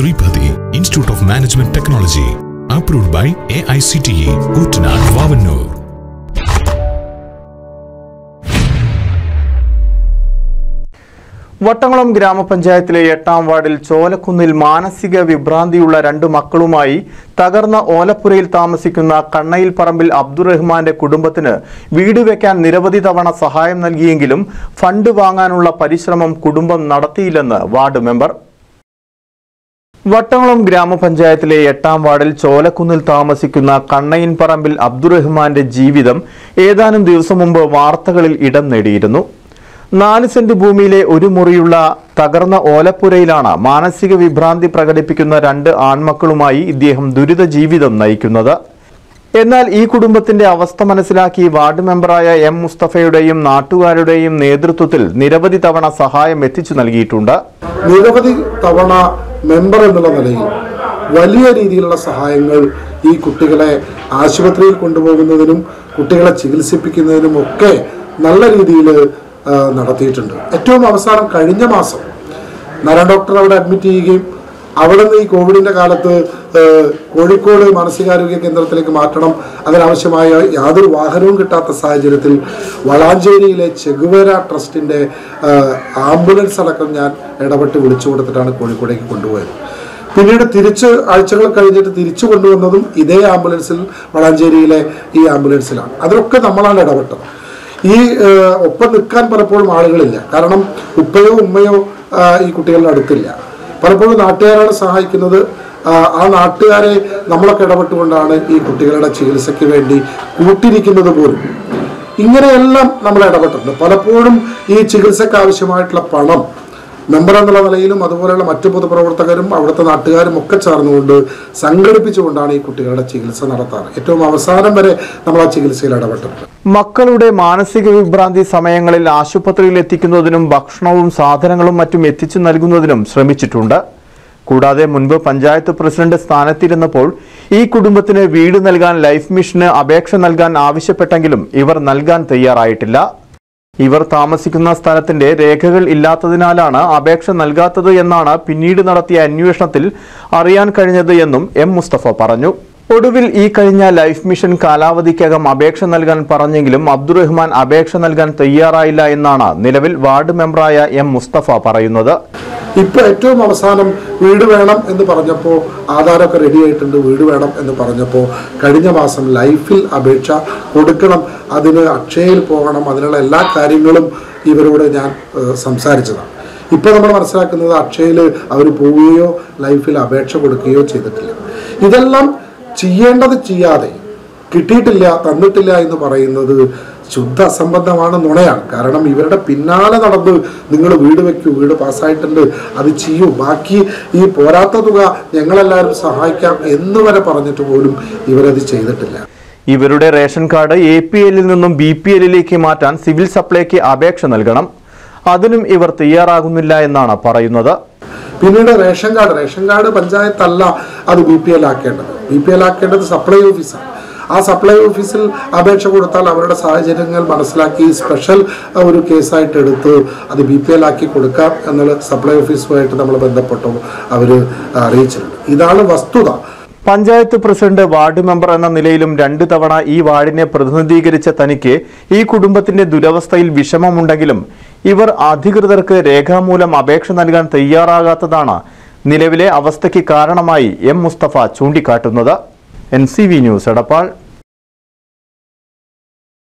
Sripathi institute of management technology approved by A I C T E Koottanad Vavanoor Vattamkulam ഗ്രാമപഞ്ചായത്തിലെ എട്ടാം വാർഡിൽ ചോലക്കുന്നിൽ മാനസിക വിഭ്രാന്തിയുള്ള രണ്ടു മക്കളുമായി തകർന്ന ഓലപ്പുരയിൽ താമസിക്കുന്ന കണ്ണയിൽ പറമ്പിൽ അബ്ദുറഹ്മാന്റെ കുടുംബത്തിന് വീട് വെക്കാൻ നിരവധി തവണ സഹായം നൽകിയെങ്കിലും ഫണ്ട് വാങ്ങാനുള്ള പരിശ്രമം കുടുംബം നടത്തിയില്ലെന്ന് വാർഡ് മെമ്പർ വട്ടംകുളം ഗ്രാമപഞ്ചായത്തിലെ എട്ടാം വാർഡിൽ ചോലക്കുന്നിൽ താമസിക്കുന്ന കണ്ണയിൻ പറമ്പിൽ അബ്ദുറഹ്മാന്റെ ജീവിതം ഏതാനും ദിവസം മുമ്പ് വാർത്തകളിൽ ഇടം നേടിയിരുന്നു നാല് സെന്റ് ഭൂമിയിലെ ഒരു മുറിയുള്ള തകർന്ന ഓലപ്പുരയിലാണ് മാനസിക വിഭ്രാന്തി പ്രകടിപ്പിക്കുന്ന രണ്ട് ആൺമക്കളുമായി ഇദ്ദേഹം ദുരിത ജീവിതം നയിക്കുന്നത് എന്നാൽ ഈ കുടുംബത്തിന്റെ അവസ്ഥ മനസ്സിലാക്കി വാർഡ് മെമ്പറായ എം മുസ്തഫയുടെയും നാട്ടുകാരുടെയും നേതൃത്വത്തിൽ നിരവധി തവണ സഹായം എത്തിച്ചു നൽകിയിട്ടുണ്ട് നിരവധി തവണ മെമ്പർ എന്നുള്ള നിലയിൽ വലിയ രീതിയിലുള്ള സഹായങ്ങൾ ഈ കുട്ടികളെ ആശുപത്രിയിൽ കൊണ്ടുപോകുന്നതിനും കുട്ടികളെ ചികിത്സിപ്പിക്കുന്നതിനും ഒക്കെ നല്ല രീതിയിൽ നടത്തിയിട്ടുണ്ട് ഏറ്റവും അവസാനം കഴിഞ്ഞ മാസം നാരായണ ഡോക്ടർ അവിടെ അഡ്മിറ്റ് ചെയ്യുകയും അവിടെ നിന്ന് ഈ കോവിഡിന്റെ കാലത്ത് ഏഹ്, കോഴിക്കോട് മാനസികാരോഗ്യ കേന്ദ്രത്തിലേക്ക് മാറ്റണം അതിനാവശ്യമായ യാതൊരു വാഹനവും കിട്ടാത്ത സാഹചര്യത്തിൽ വളാഞ്ചേരിയിലെ ചെഗുവേര ട്രസ്റ്റിന്റെ ഏഹ്, ആംബുലൻസ് അടക്കം ഞാൻ ഇടപെട്ട് വിളിച്ചു കൊടുത്തിട്ടാണ് കോഴിക്കോടേക്ക് കൊണ്ടുപോയത് പിന്നീട് തിരിച്ച് ആഴ്ചകൾ കഴിഞ്ഞിട്ട് തിരിച്ചു കൊണ്ടുവന്നതും ഇതേ ആംബുലൻസിൽ വളാഞ്ചേരിയിലെ ഈ ആംബുലൻസിലാണ് അതിലൊക്കെ നമ്മളാണ് ഇടപെട്ടത് ഈ ഏഹ്, ഒപ്പം നിൽക്കാൻ പലപ്പോഴും ആളുകളില്ല കാരണം ഉപ്പയോ ഉമ്മയോ ആ, ഈ കുട്ടികളുടെ അടുത്തില്ല പലപ്പോഴും നാട്ടുകാരാണ് സഹായിക്കുന്നത് ആ, ആ നാട്ടുകാരെ നമ്മളൊക്കെ ഇടപെട്ടുകൊണ്ടാണ് ഈ കുട്ടികളുടെ ചികിത്സയ്ക്ക് വേണ്ടി കൂട്ടിരിക്കുന്നത് പോലും ഇങ്ങനെയെല്ലാം നമ്മൾ ഇടപെട്ടിട്ടുണ്ട് പലപ്പോഴും ഈ ചികിത്സയ്ക്ക് ആവശ്യമായിട്ടുള്ള പണം മെമ്പർ എന്നുള്ള നിലയിലും അതുപോലെയുള്ള മറ്റു പൊതുപ്രവർത്തകരും അവിടുത്തെ നാട്ടുകാരും ഒക്കെ ചേർന്നുകൊണ്ട് സംഘടിപ്പിച്ചുകൊണ്ടാണ് ഈ കുട്ടികളുടെ ചികിത്സ നടത്താറ് ഏറ്റവും അവസാനം വരെ നമ്മൾ ആ ചികിത്സയിൽ ഇടപെട്ടിട്ടുണ്ട് മക്കളുടെ മാനസിക വിഭ്രാന്തി സമയങ്ങളിൽ ആശുപത്രിയിൽ എത്തിക്കുന്നതിനും ഭക്ഷണവും സാധനങ്ങളും മറ്റും എത്തിച്ചു നൽകുന്നതിനും ശ്രമിച്ചിട്ടുണ്ട് കൂടാതെ മുൻപ് പഞ്ചായത്ത് പ്രസിഡന്റ് സ്ഥാനത്തിരുന്നപ്പോൾ ഈ കുടുംബത്തിന് വീട് നൽകാൻ ലൈഫ് മിഷന് അപേക്ഷ നൽകാൻ ആവശ്യപ്പെട്ടെങ്കിലും ഇവർ നൽകാൻ തയ്യാറായിട്ടില്ല ഇവർ താമസിക്കുന്ന സ്ഥലത്തിന്റെ രേഖകൾ ഇല്ലാത്തതിനാലാണ് അപേക്ഷ നൽകാത്തത് എന്നാണ് പിന്നീട് നടത്തിയ അന്വേഷണത്തിൽ അറിയാൻ കഴിഞ്ഞത് എന്നും എം മുസ്തഫ പറഞ്ഞു ഒടുവിൽ ഈ കഴിഞ്ഞ ലൈഫ് മിഷൻ കാലാവധിക്കകം അപേക്ഷ നൽകാൻ പറഞ്ഞെങ്കിലും അബ്ദുറഹ്മാൻ അപേക്ഷ നൽകാൻ തയ്യാറായില്ല എന്നാണ് നിലവിൽ വാർഡ് മെമ്പറായ എം മുസ്തഫ പറയുന്നത് ഇപ്പൊ ഏറ്റവും അവസാനം വീട് വേണം എന്ന് പറഞ്ഞപ്പോൾ ആധാരമൊക്കെ റെഡി ആയിട്ടുണ്ട് വീട് വേണം എന്ന് പറഞ്ഞപ്പോൾ കഴിഞ്ഞ മാസം ലൈഫിൽ അപേക്ഷ കൊടുക്കണം അതിന് അക്ഷയയിൽ പോകണം അതിനുള്ള എല്ലാ കാര്യങ്ങളും ഇവരോട് ഞാൻ ഏഹ്, സംസാരിച്ചതാണ് ഇപ്പൊ നമ്മൾ മനസ്സിലാക്കുന്നത് അക്ഷയയിൽ അവർ പോവുകയോ ലൈഫിൽ അപേക്ഷ കൊടുക്കുകയോ ചെയ്തിട്ടില്ല ഇതെല്ലാം ചെയ്യേണ്ടത് ചെയ്യാതെ കിട്ടിയിട്ടില്ല തന്നിട്ടില്ല എന്ന് പറയുന്നത് ശുദ്ധ അസംബന്ധമാണ് നുണയാണ് കാരണം ഇവരുടെ പിന്നാലെ നടന്ന് നിങ്ങൾ വീട് വെക്കൂ വീട് പാസ്സായിട്ടുണ്ട് അത് ചെയ്യൂ ബാക്കി ഈ പോരാത്ത തുക ഞങ്ങളെല്ലാവരും സഹായിക്കാം എന്ന് വരെ പറഞ്ഞിട്ട് പോലും ഇവരത് ചെയ്തിട്ടില്ല ഇവരുടെ റേഷൻ കാർഡ് എ പി എല്ലിൽ നിന്നും ബി പി എല്ലിലേക്ക് മാറ്റാൻ സിവിൽ സപ്ലൈക്ക് അപേക്ഷ നൽകണം അതിനും ഇവർ തയ്യാറാകുന്നില്ല എന്നാണ് പറയുന്നത് പിന്നീട് റേഷൻ കാർഡ് റേഷൻ കാർഡ് പഞ്ചായത്തല്ല അത് ബി പി എൽ ആക്കേണ്ടത് ബി പി എൽ ആക്കേണ്ടത് സപ്ലൈ ഓഫീസാണ് ആ സപ്ലൈ ഓഫീസിൽ അപേക്ഷ കൊടുത്താൽ അവരുടെ സാഹചര്യങ്ങൾ മനസ്സിലാക്കി സ്പെഷ്യൽ ഒരു കേസായിട്ട് എടുത്ത് അത് ബി പി എൽ ആക്കി കൊടുക്കാം എന്നുള്ള സപ്ലൈ ഓഫീസുമായിട്ട് നമ്മൾ ബന്ധപ്പെട്ടു അവർ അറിയിച്ചിട്ടുണ്ട് ഇതാണ് വസ്തുത പഞ്ചായത്ത് പ്രസിഡന്റ് വാർഡ് മെമ്പർ എന്ന നിലയിലും രണ്ടു തവണ ഈ വാർഡിനെ പ്രതിനിധീകരിച്ച തനിക്ക് ഈ കുടുംബത്തിന്റെ ദുരവസ്ഥയിൽ വിഷമമുണ്ടെങ്കിലും ഇവർ അധികൃതർക്ക് രേഖാമൂലം അപേക്ഷ നൽകാൻ തയ്യാറാകാത്തതാണ് നിലവിലെ അവസ്ഥയ്ക്ക് കാരണമായി എം മുസ്തഫ ചൂണ്ടിക്കാട്ടുന്നത് N C V news Edappal